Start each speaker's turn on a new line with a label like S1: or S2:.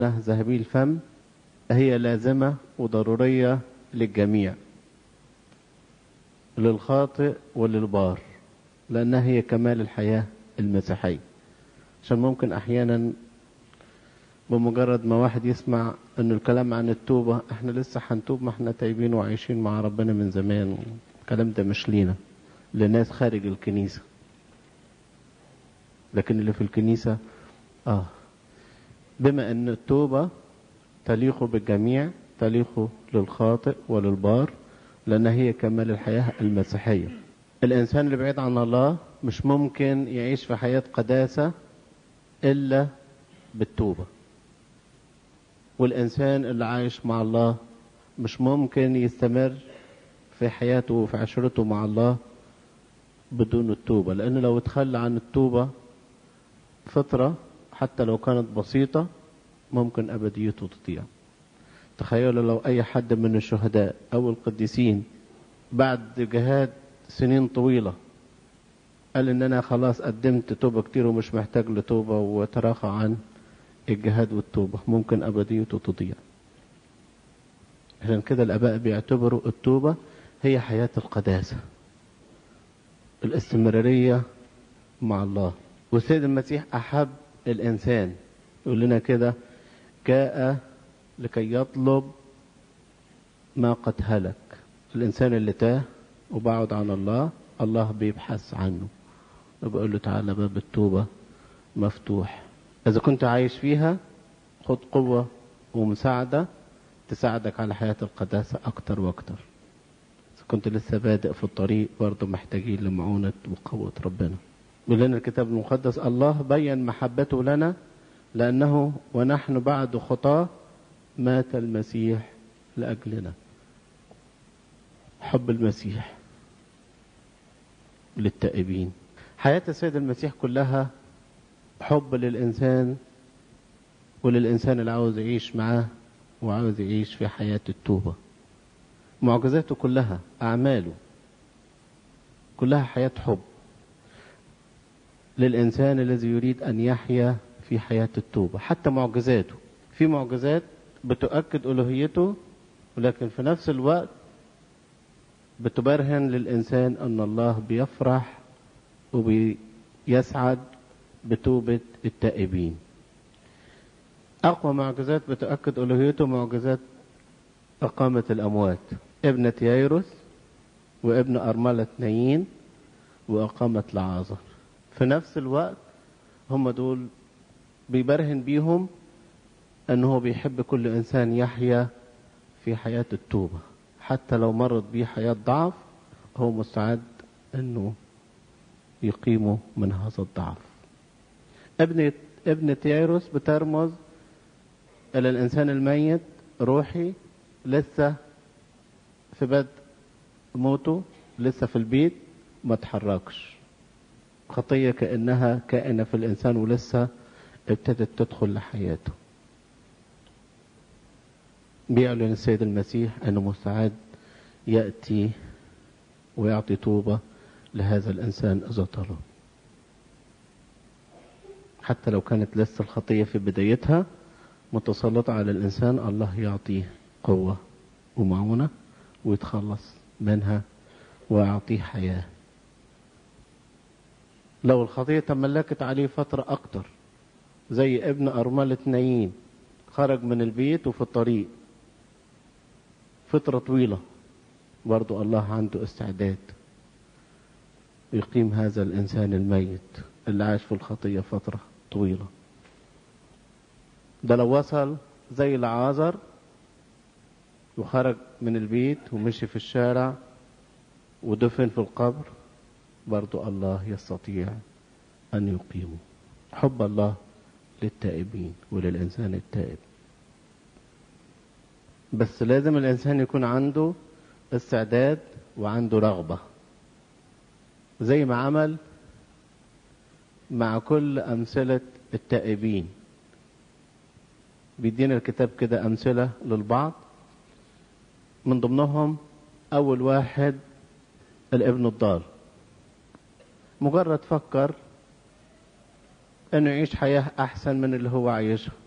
S1: ذهبي الفم هي لازمة وضرورية للجميع للخاطئ وللبار لأنها هي كمال الحياة المسيحية عشان ممكن أحيانا بمجرد ما واحد يسمع أن الكلام عن التوبة احنا لسه هنتوب ما احنا تايبين وعايشين مع ربنا من زمان الكلام ده مش لينا لناس خارج الكنيسة لكن اللي في الكنيسة آه بما أن التوبة تليق بالجميع تليق للخاطئ وللبار لأن هي كمال الحياة المسيحية الإنسان اللي بعيد عن الله مش ممكن يعيش في حياة قداسة إلا بالتوبة والإنسان اللي عايش مع الله مش ممكن يستمر في حياته وفي عشرته مع الله بدون التوبة لأن لو اتخلى عن التوبة فترة حتى لو كانت بسيطة ممكن أبديته تضيع تخيلوا لو أي حد من الشهداء أو القديسين بعد جهاد سنين طويلة قال إن أنا خلاص قدمت توبة كتير ومش محتاج لتوبة وتراخى عن الجهاد والتوبة ممكن أبديته تضيع عشان كده الآباء بيعتبروا التوبة هي حياة القداسة الاستمرارية مع الله والسيد المسيح أحب الإنسان يقول لنا كده جاء لكي يطلب ما قد هلك الإنسان اللي تاه وبعد عن الله الله بيبحث عنه وبيقول له تعالى باب التوبة مفتوح إذا كنت عايش فيها خد قوة ومساعدة تساعدك على حياة القداسة أكتر وأكتر إذا كنت لسه بادئ في الطريق برضه محتاجين لمعونة وقوة ربنا بيقول لنا الكتاب المقدس الله بين محبته لنا لأنه ونحن بعد خطاه مات المسيح لأجلنا حب المسيح للتائبين حياة السيد المسيح كلها حب للإنسان وللإنسان اللي عاوز يعيش معاه وعاوز يعيش في حياة التوبة معجزاته كلها أعماله كلها حياة حب للإنسان الذي يريد أن يحيا في حياة التوبة حتى معجزاته في معجزات بتؤكد ألوهيته ولكن في نفس الوقت بتبرهن للإنسان أن الله بيفرح وبيسعد بتوبة التائبين أقوى معجزات بتؤكد ألوهيته معجزات إقامة الأموات ابنة ييروس وابن أرملة نايين وإقامة لعازر في نفس الوقت هم دول بيبرهن بيهم أنه بيحب كل إنسان يحيا في حياة التوبة حتى لو مرت بيه حياة ضعف هو مستعد أنه يقيمه من هذا الضعف ابنة, ابنة ييروس بترمز إلى الإنسان الميت روحي لسه في بدء موته لسه في البيت ما تحركش خطية كأنها كائنة في الإنسان ولسه ابتدت تدخل لحياته بيعلن السيد المسيح أنه مستعد يأتي ويعطي توبة لهذا الإنسان إذا طلب حتى لو كانت لسه الخطية في بدايتها متسلطة على الإنسان الله يعطيه قوة ومعونة ويتخلص منها ويعطيه حياة لو الخطية تملكت عليه فترة أكتر زي ابن أرملة نايين خرج من البيت وفي الطريق فترة طويلة برضو الله عنده استعداد يقيم هذا الإنسان الميت اللي عاش في الخطية فترة طويلة ده لو وصل زي العازر وخرج من البيت ومشي في الشارع ودفن في القبر برضو الله يستطيع أن يقيمه حب الله للتائبين وللإنسان التائب بس لازم الإنسان يكون عنده استعداد وعنده رغبة زي ما عمل مع كل أمثلة التائبين بيدينا الكتاب كده أمثلة للبعض من ضمنهم أول واحد الابن الضال مجرد فكر انه يعيش حياة احسن من اللي هو عايشها